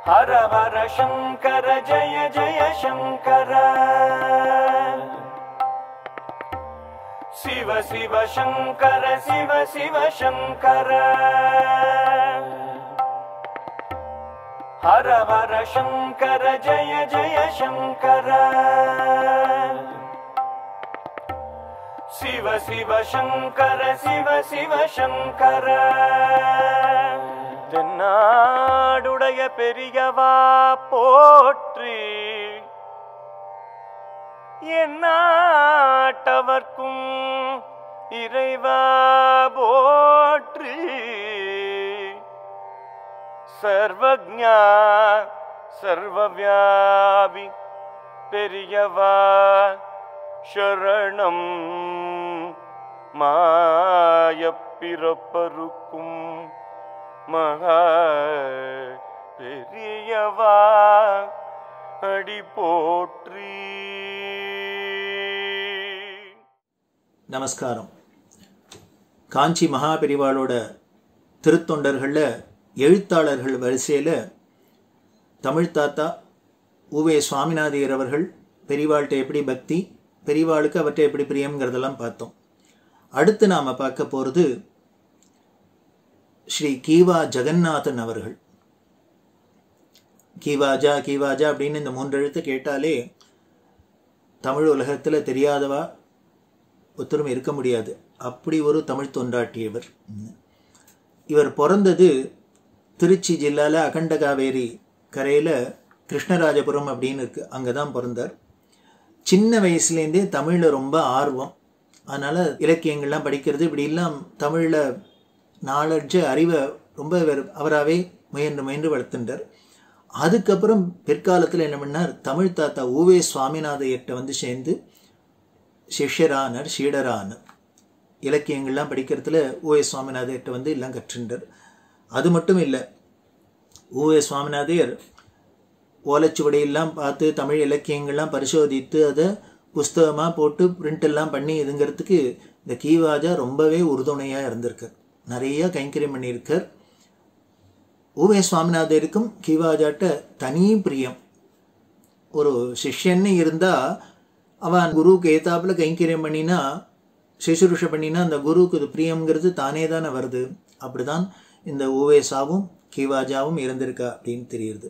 हर हर शङ्कर जय जय शङ्कर शिव शिव शङ्कर शिव शिव शङ्कर हर हर शङ्कर जय जय शङ्कर शिव शिव शङ्कर शिव शिव शङ्कर தென்னாடுடைய பெரியவா போற்றி எந்நாட்டவர்க்கும் இறைவா போற்றி சர்வஜா சர்வவியாபி பெரியவா சரணம் மாயப்பிறப்பருக்கும் மகா பெரியவா அடி போற்றி நமஸ்காரம் காஞ்சி மகாபெரிவாளோட திருத்தொண்டர்களில் எழுத்தாளர்கள் வரிசையில் தமிழ் தாத்தா உவே சுவாமிநாதையர் அவர்கள் பெரிவாள்கிட்ட எப்படி பக்தி பெரிவாளுக்கு அவர்கிட்ட எப்படி பிரியங்கிறதெல்லாம் பார்த்தோம் அடுத்து நாம் பார்க்க போகிறது ஸ்ரீ கீவா ஜெகநாதன் அவர்கள் கீவாஜா கீவாஜா அப்படின்னு இந்த மூன்று எழுத்து கேட்டாலே தமிழ் உலகத்தில் தெரியாதவா ஒருத்தரும் இருக்க முடியாது அப்படி ஒரு தமிழ் தொண்டாட்டியவர் இவர் பிறந்தது திருச்சி ஜில்லாவில் அகண்ட காவேரி கரையில் கிருஷ்ணராஜபுரம் அப்படின்னு இருக்குது அங்கே தான் பிறந்தார் சின்ன வயசுலேருந்தே தமிழில் ரொம்ப ஆர்வம் அதனால் இலக்கியங்கள்லாம் படிக்கிறது இப்படி எல்லாம் தமிழில் நாலெட்ஜு அறிவை ரொம்ப இவர் அவராகவே முயன்று முயன்று வளர்த்துட்டார் அதுக்கப்புறம் பிற்காலத்தில் என்ன பண்ணார் தமிழ் தாத்தா ஊவே சுவாமிநாதையர்கிட்ட வந்து சேர்ந்து சிஷ்யரானர் சீடரானர் இலக்கியங்கள்லாம் படிக்கிறதுல ஊவே சுவாமிநாதையர்கிட்ட வந்து எல்லாம் கற்றுண்டார் அது மட்டும் இல்லை ஊவே சுவாமிநாதையர் ஓலைச்சுவடியெல்லாம் பார்த்து தமிழ் இலக்கியங்கள்லாம் பரிசோதித்து அதை புஸ்தகமாக போட்டு பிரிண்ட் எல்லாம் பண்ணி இதுங்கிறதுக்கு இந்த கீவாஜா ரொம்பவே உறுதுணையாக இருந்திருக்கார் நிறைய கைங்கரியம் பண்ணியிருக்கார் ஊவே சுவாமிநாதருக்கும் கீவாஜாட்ட தனி பிரியம் ஒரு சிஷ்யன்னு இருந்தால் அவன் குருவுக்கு ஏத்தாப்புல கைங்கரியம் பண்ணினா சிசுருஷ பண்ணினா அந்த குருவுக்கு இது பிரியங்கிறது தானே தானே வருது அப்படிதான் இந்த ஊவேசாவும் கீவாஜாவும் இருந்திருக்கா அப்படின்னு தெரியுது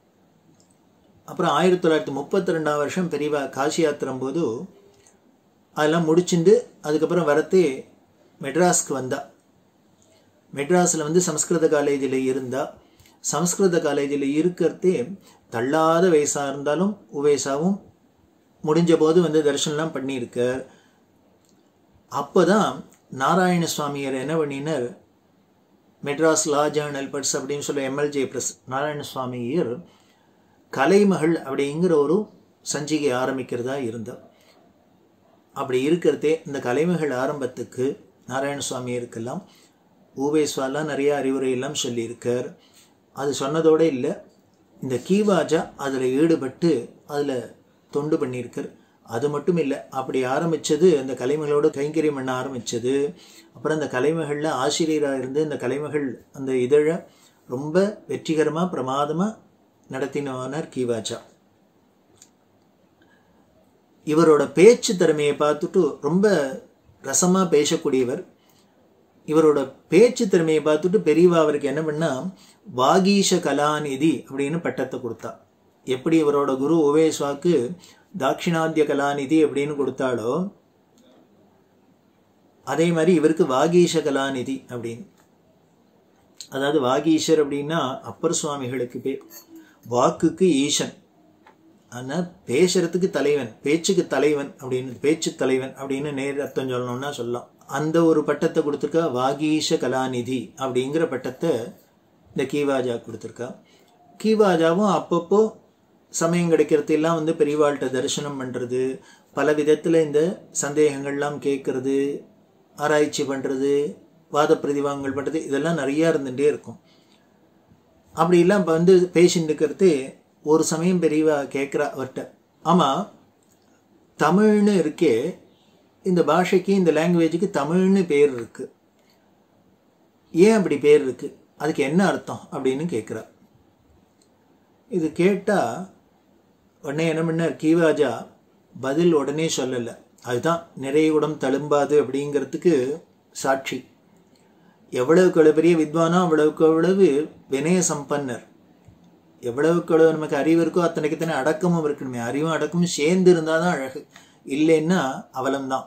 அப்புறம் ஆயிரத்தி தொள்ளாயிரத்தி முப்பத்தி ரெண்டாம் வருஷம் பெரியவா காசி யாத்திரம் போது அதெல்லாம் முடிச்சுட்டு அதுக்கப்புறம் வரத்தே மெட்ராஸ்க்கு வந்தா மெட்ராஸில் வந்து சம்ஸ்கிருத காலேஜில் இருந்தா சம்ஸ்கிருத காலேஜில் இருக்கிறதே தள்ளாத வயசாக இருந்தாலும் உவேசாவும் முடிஞ்ச போது வந்து தரிசனம்லாம் பண்ணியிருக்கார் அப்போ தான் நாராயண சுவாமியர் என்ன பண்ணினார் மெட்ராஸ் லா ஜேர்னல் பட்ஸ் அப்படின்னு சொல்ல எம்எல்ஜே ப்ரெஸ் நாராயண சுவாமியர் கலைமகள் அப்படிங்கிற ஒரு சஞ்சிகை ஆரம்பிக்கிறதா இருந்தார் அப்படி இருக்கிறதே இந்த கலைமகள் ஆரம்பத்துக்கு நாராயண சுவாமியருக்கெல்லாம் ஊவேஸ்வாலாம் நிறைய அறிவுரையெல்லாம் சொல்லியிருக்கார் அது சொன்னதோடு இல்லை இந்த கீவாஜா அதில் ஈடுபட்டு அதில் தொண்டு பண்ணியிருக்கார் அது மட்டும் இல்லை அப்படி ஆரம்பித்தது அந்த கலைமகளோட கைங்கரியம் பண்ண ஆரம்பித்தது அப்புறம் அந்த கலைமகளில் ஆசிரியராக இருந்து இந்த கலைமகள் அந்த இதழை ரொம்ப வெற்றிகரமாக பிரமாதமாக நடத்தினவனர் கீவாஜா இவரோட பேச்சு திறமையை பார்த்துட்டு ரொம்ப ரசமாக பேசக்கூடியவர் இவரோட பேச்சு திறமையை பார்த்துட்டு பெரியவா அவருக்கு என்ன பண்ணா வாகீஷ கலாநிதி அப்படின்னு பட்டத்தை கொடுத்தா எப்படி இவரோட குரு உவேஸ்வாக்கு தாட்சிணாத்திய கலாநிதி அப்படின்னு கொடுத்தாலோ அதே மாதிரி இவருக்கு வாகீஷ கலாநிதி அப்படின்னு அதாவது வாகீஷர் அப்படின்னா அப்பர் சுவாமிகளுக்கு பேர் வாக்குக்கு ஈசன் ஆனால் பேசுறதுக்கு தலைவன் பேச்சுக்கு தலைவன் அப்படின்னு பேச்சு தலைவன் அப்படின்னு நேர் அர்த்தம் சொல்லணும்னா சொல்லலாம் அந்த ஒரு பட்டத்தை கொடுத்துருக்கா வாகீஷ கலாநிதி அப்படிங்கிற பட்டத்தை இந்த கீவாஜா கொடுத்துருக்கா கீவாஜாவும் அப்பப்போ சமயம் கிடைக்கிறதெல்லாம் வந்து பெரியவாள்கிட்ட தரிசனம் பண்ணுறது பல விதத்தில் இந்த சந்தேகங்கள்லாம் கேட்குறது ஆராய்ச்சி பண்ணுறது வாத பிரதிவாங்கங்கள் பண்ணுறது இதெல்லாம் நிறையா இருந்துகிட்டே இருக்கும் அப்படிலாம் இப்போ வந்து பேசிட்டு இருக்கிறது ஒரு சமயம் பெரியவா கேட்குறா அவர்கிட்ட ஆமாம் தமிழ்னு இருக்கே இந்த பாஷைக்கு இந்த லாங்குவேஜுக்கு தமிழ்னு பேர் இருக்குது ஏன் அப்படி பேர் இருக்குது அதுக்கு என்ன அர்த்தம் அப்படின்னு கேட்குறா இது கேட்டால் உடனே என்ன பண்ணார் கீவாஜா பதில் உடனே சொல்லலை அதுதான் நிறைய உடம் தழும்பாது அப்படிங்கிறதுக்கு சாட்சி எவ்வளவுக்கு எவ்வளவு பெரிய வித்வானோ அவ்வளவுக்கு அவ்வளவு வினய சம்பன்னர் எவ்வளவுக்கு எவ்வளவு நமக்கு அறிவு இருக்கோ அத்தனைக்கு தானே அடக்கமும் இருக்கணுமே அறிவும் அடக்கமும் சேர்ந்து இருந்தால் தான் அழகு இல்லைன்னா அவலம்தான்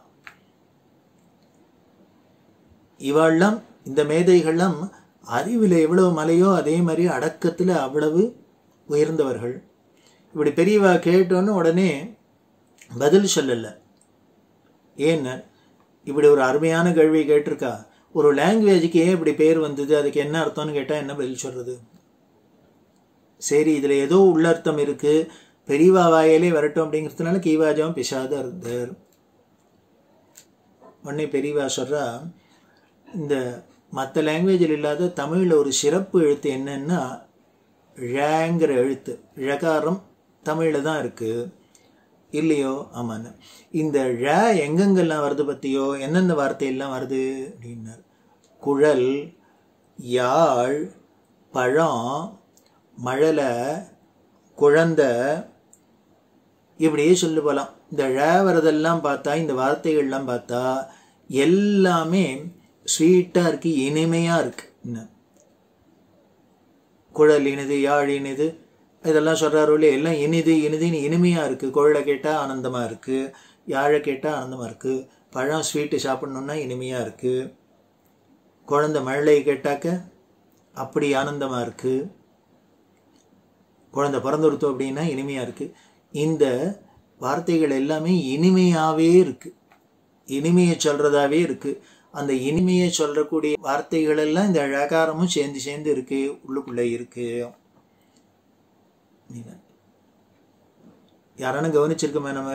இவாள்லாம் இந்த மேதைகள்லாம் அறிவில் எவ்வளவு மலையோ அதே மாதிரி அடக்கத்தில் அவ்வளவு உயர்ந்தவர்கள் இப்படி பெரியவா கேட்டோன்னு உடனே பதில் சொல்லலை ஏன்னு இப்படி ஒரு அருமையான கேள்வி கேட்டிருக்கா ஒரு லாங்குவேஜுக்கு ஏன் இப்படி பேர் வந்தது அதுக்கு என்ன அர்த்தம்னு கேட்டால் என்ன பதில் சொல்கிறது சரி இதில் ஏதோ உள்ளர்த்தம் இருக்குது பெரியவா வாயிலே வரட்டும் அப்படிங்கிறதுனால கீவாஜாவும் பிசாத இருந்தார் உடனே பெரியவா சொல்கிறா இந்த மற்ற லாங்குவேஜில் இல்லாத தமிழில் ஒரு சிறப்பு எழுத்து என்னன்னா ழங்கிற எழுத்து ழகாரம் தமிழில் தான் இருக்குது இல்லையோ ஆமாண்ண இந்த ழ எங்கெங்கெல்லாம் வருது பற்றியோ எந்தெந்த வார்த்தையெல்லாம் வருது அப்படின்னார் குழல் யாழ் பழம் மழலை குழந்தை இப்படியே சொல்லு போகலாம் இந்த ழ வரதெல்லாம் பார்த்தா இந்த வார்த்தைகள்லாம் பார்த்தா எல்லாமே ஸ்வீட்டாக இருக்கு இனிமையாக இருக்கு இன்னும் குழல் இனிது யாழ் இனிது இதெல்லாம் சொல்கிறாரு இல்லையா எல்லாம் இனிது இனிதுன்னு இனிமையாக இருக்குது குழலை கேட்டால் ஆனந்தமாக இருக்குது யாழை கேட்டால் ஆனந்தமாக இருக்குது பழம் ஸ்வீட்டு சாப்பிட்ணுன்னா இனிமையாக இருக்குது குழந்தை மழலை கேட்டாக்க அப்படி ஆனந்தமாக இருக்குது குழந்தை பிறந்துடுத்தோம் அப்படின்னா இனிமையாக இருக்குது இந்த வார்த்தைகள் எல்லாமே இனிமையாகவே இருக்குது இனிமையை சொல்கிறதாவே இருக்குது அந்த இனிமையை சொல்லக்கூடிய வார்த்தைகள் எல்லாம் இந்த அழகாரமும் சேர்ந்து சேர்ந்து இருக்கு உள்ளுக்குள்ளே இருக்கு யாரானு கவனிச்சிருக்கோமே நம்ம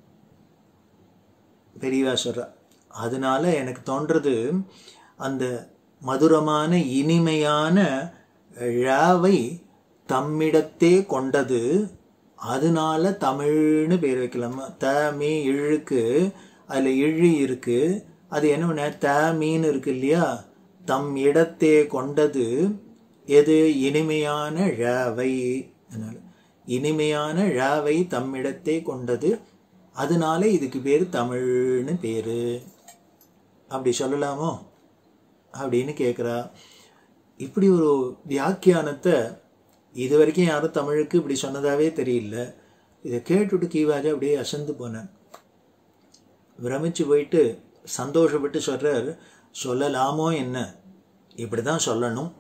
பெரியவா சொல்றா அதனால எனக்கு தோன்றது அந்த மதுரமான இனிமையான ழாவை தம்மிடத்தே கொண்டது அதனால தமிழ்னு பேர் வைக்கலாமா த மீ இழுக்கு அதில் இழி இருக்கு அது என்ன பண்ண த மீன் இருக்கு இல்லையா தம் இடத்தே கொண்டது எது இனிமையான ழாவை அதனால இனிமையான ழாவை தம்மிடத்தே கொண்டது அதனால இதுக்கு பேர் தமிழ்னு பேர் அப்படி சொல்லலாமோ அப்படின்னு கேட்குறா இப்படி ஒரு வியாக்கியானத்தை இது வரைக்கும் யாரும் தமிழுக்கு இப்படி சொன்னதாவே தெரியல இதை கேட்டுட்டு கீவாஜா அப்படியே அசந்து போனேன் பிரமிச்சு போயிட்டு சந்தோஷப்பட்டு சொல்கிறார் சொல்லலாமோ என்ன இப்படி தான் சொல்லணும்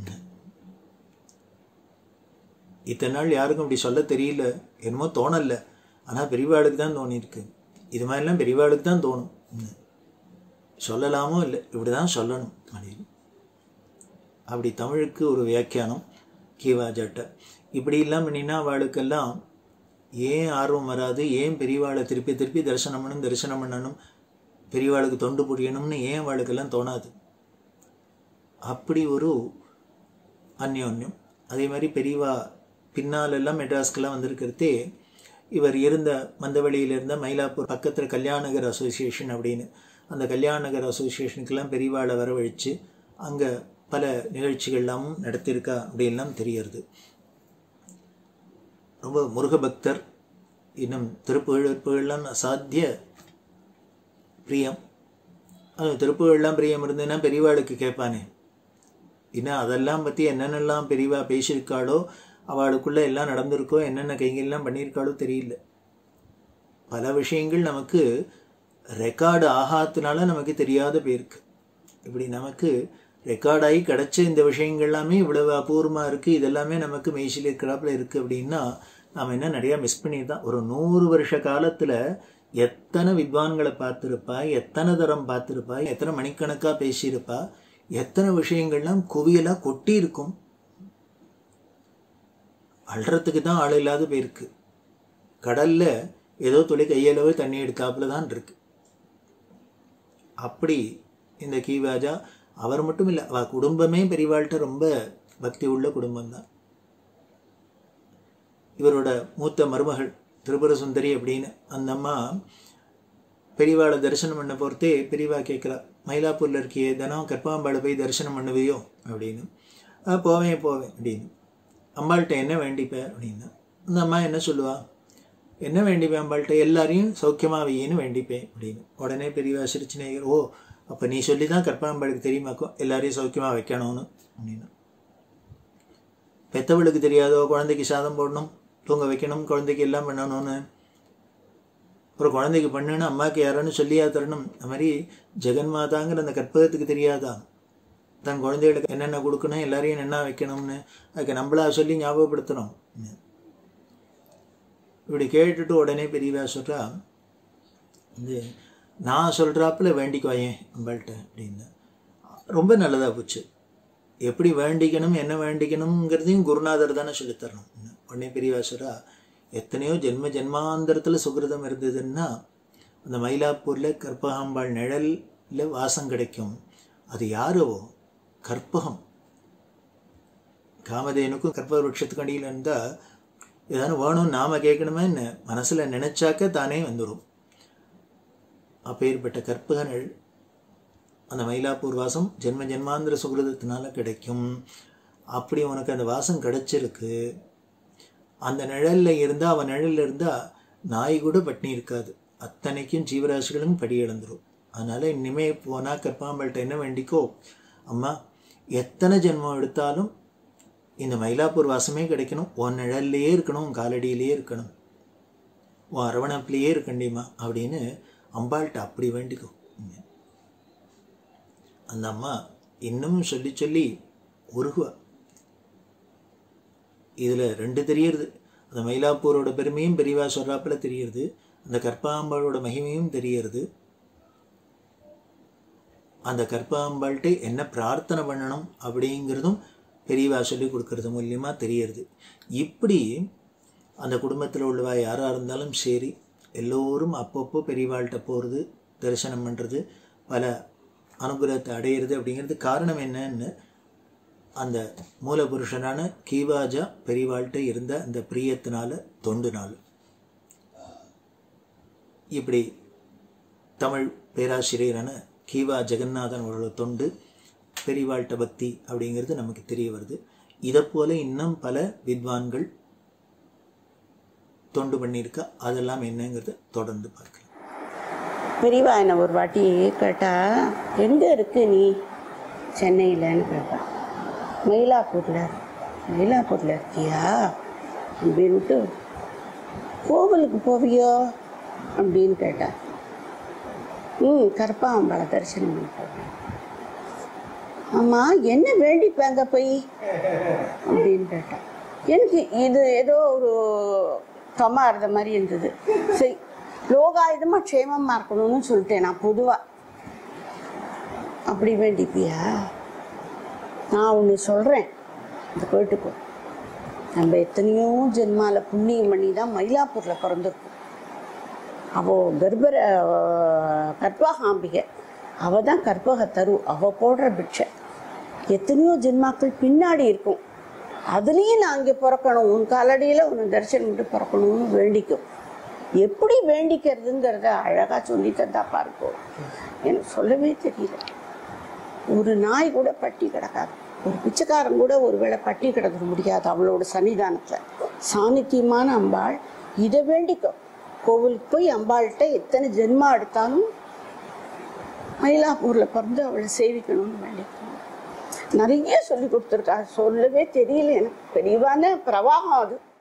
இத்தனை நாள் யாருக்கும் இப்படி சொல்ல தெரியல என்னமோ தோணல ஆனால் பெரியவாளுக்கு தான் தோணியிருக்கு இது மாதிரிலாம் பெரியவாளுக்கு தான் தோணும் சொல்லலாமோ இல்லை இப்படி தான் சொல்லணும் அப்படின்னு அப்படி தமிழுக்கு ஒரு வியாக்கியானம் கீவாஜாட்ட இப்படி இல்லாமல் பண்ணினா அவளுக்கெல்லாம் ஏன் ஆர்வம் வராது ஏன் பெரியவாளை திருப்பி திருப்பி தரிசனம் பண்ணணும் தரிசனம் பண்ணணும் பெரியவாளுக்கு தொண்டு புரியணும்னு ஏன் அவளுக்கெல்லாம் தோணாது அப்படி ஒரு அந்யோன்யம் அதே மாதிரி பெரியவா பின்னாலெல்லாம் மெட்ராஸ்க்கெல்லாம் வந்திருக்கிறதே இவர் இருந்த மந்தவெளியில் இருந்த மயிலாப்பூர் பக்கத்தில் கல்யாணகர் அசோசியேஷன் அப்படின்னு அந்த கல்யாணகர் அசோசியேஷனுக்கெல்லாம் பெரியவாளை வரவழைச்சு அங்கே பல நிகழ்ச்சிகள்லாம் நடத்தியிருக்கா அப்படின்லாம் தெரியறது ரொம்ப முருக பக்தர் இன்னும் திருப்புகழ்லாம் அசாத்திய பிரியம் அது திருப்புகழ்லாம் பிரியம் இருந்ததுன்னா பெரியவாளுக்கு கேட்பானே இன்னும் அதெல்லாம் பற்றி என்னென்னலாம் பெரியவா பேசியிருக்காளோ அவளுக்குள்ளே எல்லாம் நடந்திருக்கோ என்னென்ன கைகள்லாம் பண்ணியிருக்காளோ தெரியல பல விஷயங்கள் நமக்கு ரெக்கார்டு ஆகாதனால நமக்கு தெரியாத போயிருக்கு இப்படி நமக்கு ரெக்கார்டாகி கிடச்ச இந்த விஷயங்கள் எல்லாமே இவ்வளவு அபூர்வமாக இருக்குது இதெல்லாமே நமக்கு மெய்சில் இருக்கிறாப்புல இருக்குது அப்படின்னா நாம் என்ன நிறையா மிஸ் பண்ணியிருந்தோம் ஒரு நூறு வருஷ காலத்தில் எத்தனை வித்வான்களை பார்த்துருப்பா எத்தனை தரம் பார்த்துருப்பா எத்தனை மணிக்கணக்காக பேசியிருப்பா எத்தனை விஷயங்கள்லாம் குவியலாக கொட்டி இருக்கும் அள்ளுறதுக்கு தான் ஆள் இல்லாத போயிருக்கு கடல்ல ஏதோ துளி கையளவு தண்ணி எடுக்காப்புல தான் இருக்கு அப்படி இந்த கீவாஜா அவர் மட்டும் இல்லை அவ குடும்பமே பெரியவாள்கிட்ட ரொம்ப பக்தி உள்ள குடும்பம் தான் இவரோட மூத்த மருமகள் திரிபுர சுந்தரி அப்படின்னு அந்த அம்மா பெரியவாளை தரிசனம் பண்ண போகிறதே பெரியவா கேட்குறா மயிலாப்பூரில் இருக்கியே தினம் கற்பாம்பாளை போய் தரிசனம் பண்ணுவியோ அப்படின்னு ஆ போவேன் போவேன் அப்படின்னு அம்பாள்கிட்ட என்ன வேண்டிப்ப அப்படின்னா அந்த அம்மா என்ன சொல்லுவா என்ன வேண்டிப்பேன் அம்பாள்கிட்ட எல்லாரையும் சௌக்கியமாக வையேன்னு வேண்டிப்பேன் அப்படின்னு உடனே பெரியவா சிரிச்சினேகர் ஓ அப்போ நீ சொல்லி தான் கற்பனாம்பாளுக்கு தெரியுமாக்கும் எல்லாரையும் சௌக்கியமாக வைக்கணும்னு அப்படின்னு பெத்தவளுக்கு தெரியாதோ குழந்தைக்கு சாதம் போடணும் தூங்க வைக்கணும் குழந்தைக்கு எல்லாம் பண்ணணும்னு ஒரு குழந்தைக்கு பண்ணுன்னு அம்மாவுக்கு யாரோன்னு சொல்லியா தரணும் அது மாதிரி ஜெகன்மாதாங்கிற அந்த கற்பகத்துக்கு தெரியாதா தன் குழந்தைகளுக்கு என்னென்ன கொடுக்கணும் எல்லாரையும் என்ன வைக்கணும்னு அதுக்கு நம்மளா சொல்லி ஞாபகப்படுத்தணும் இப்படி கேட்டுட்டு உடனே பெரியவா சொல்கிறா இது நான் சொல்கிறாப்புல வேண்டிக்குவாயேன் அம்பாள்கிட்ட அப்படின்னு ரொம்ப நல்லதாக போச்சு எப்படி வேண்டிக்கணும் என்ன வேண்டிக்கணுங்கிறதையும் குருநாதர் தானே சொல்லித்தரணும் உடனே பெரியவா சொல்கிறா எத்தனையோ ஜென்ம ஜென்மாந்தரத்தில் சுகிருதம் இருந்ததுன்னா அந்த மயிலாப்பூரில் கற்பகாம்பாள் நிழலில் வாசம் கிடைக்கும் அது யாரோ கற்பகம் காமதேனுக்கும் கற்பக விருட்சத்துக்கு அடியில் இருந்தால் ஏதாவது வேணும் நாம் கேட்கணுமே என்ன மனசில் நினச்சாக்க தானே வந்துடும் அப்பேற்பட்ட கற்பகங்கள் அந்த மயிலாப்பூர் வாசம் ஜென்ம ஜென்மாந்திர சுகிருதத்தினால கிடைக்கும் அப்படி உனக்கு அந்த வாசம் கிடைச்சிருக்கு அந்த நிழலில் இருந்தால் அவன் நிழலில் இருந்தால் நாய் கூட பட்னி இருக்காது அத்தனைக்கும் ஜீவராசிகளும் படி இழந்துடும் அதனால் இனிமே போனால் கற்பாம்பல்கிட்ட என்ன வேண்டிக்கோ அம்மா எத்தனை ஜென்மம் எடுத்தாலும் இந்த மயிலாப்பூர் வாசமே கிடைக்கணும் உன் நிழல்லையே இருக்கணும் உன் காலடியிலேயே இருக்கணும் உன் அரவணைப்பிலேயே இருக்கண்டியம்மா அப்படின்னு அம்பாள்கிட்ட அப்படி வேண்டிக்கோ அந்த அம்மா இன்னமும் சொல்லி சொல்லி உருகுவா இதில் ரெண்டு தெரியறது அந்த மயிலாப்பூரோட பெருமையும் பெரியவா சொல்கிறாப்புல தெரியறது அந்த கற்பாம்பாளோட மகிமையும் தெரியறது அந்த கற்பாம்பாள்கிட்ட என்ன பிரார்த்தனை பண்ணணும் அப்படிங்கிறதும் பெரியவா சொல்லி கொடுக்கறது மூலியமாக தெரியறது இப்படி அந்த குடும்பத்தில் உள்ளவா யாராக இருந்தாலும் சரி எல்லோரும் அப்பப்போ பெரியவாள்கிட்ட போகிறது தரிசனம் பண்ணுறது பல அனுகிரகத்தை அடையிறது அப்படிங்கிறது காரணம் என்னன்னு அந்த மூலபுருஷனான கீவாஜா பெரியவாள்கிட்ட இருந்த அந்த பிரியத்தினால தொண்டுனால இப்படி தமிழ் பேராசிரியரான கீவா ஜெகநாதன் அவர்களோட தொண்டு பெரியவாழ்கிட்ட பக்தி அப்படிங்கிறது நமக்கு தெரிய வருது இதை போல இன்னும் பல வித்வான்கள் தொண்டு பண்ணியிருக்கா அதெல்லாம் என்னங்கிறத தொடர்ந்து பார்க்கலாம் பெரியவா என்னை ஒரு வாட்டி கேட்டா எங்கே இருக்கு நீ சென்னையிலன்னு கேட்டா மயிலாப்பூரில் மயிலாப்பூரில் இருக்கியா அப்படின்ட்டு கோவிலுக்கு போவியோ அப்படின்னு கேட்டா ம் கருப்பாம்பழ தரிசனம் பண்ணிட்டு ஆமாம் என்ன வேண்டிப்பாங்க போய் அப்படின்னு கேட்டேன் எனக்கு இது ஏதோ ஒரு கம்மா இருந்த மாதிரி இருந்தது சரி லோகாயுதமாக க்ஷேமமாக இருக்கணும்னு சொல்லிட்டேன் நான் பொதுவாக அப்படி வேண்டிப்பியா நான் ஒன்று சொல்கிறேன் இந்த கேட்டுக்கோ நம்ம எத்தனையோ ஜென்மால புண்ணியம் பண்ணி தான் மயிலாப்பூரில் பிறந்திருக்கோம் அவள் கர்ப்பர கற்பகாம்பிகை அவள் தான் கற்பக தரு அவள் போடுற பிட்சை எத்தனையோ ஜென்மாக்கள் பின்னாடி இருக்கும் அதுலேயும் நான் இங்கே பிறக்கணும் உன் காலடியில் உன்னை தரிசனம் பண்ணிட்டு பிறக்கணும்னு வேண்டிக்கும் எப்படி வேண்டிக்கிறதுங்கிறத அழகாக சொல்லி தந்தா பாருக்கோ எனக்கு சொல்லவே தெரியல ஒரு நாய் கூட பட்டி கிடக்காது ஒரு பிச்சைக்காரன் கூட ஒரு வேளை பட்டி கிடக்க முடியாது அவளோட சன்னிதானத்தில் சாநித்தியமான அம்பாள் இதை வேண்டிக்கும் கோவிலுக்கு போய் அம்பாள்கிட்ட எத்தனை ஜென்மா எடுத்தாலும் மயிலாப்பூரில் பிறந்து அவளை சேவிக்கணும்னு வேண்டிக்கணும் நிறைய சொல்லி கொடுத்துருக்கா சொல்லவே தெரியல எனக்கு பெரியவான பிரவாகம் அது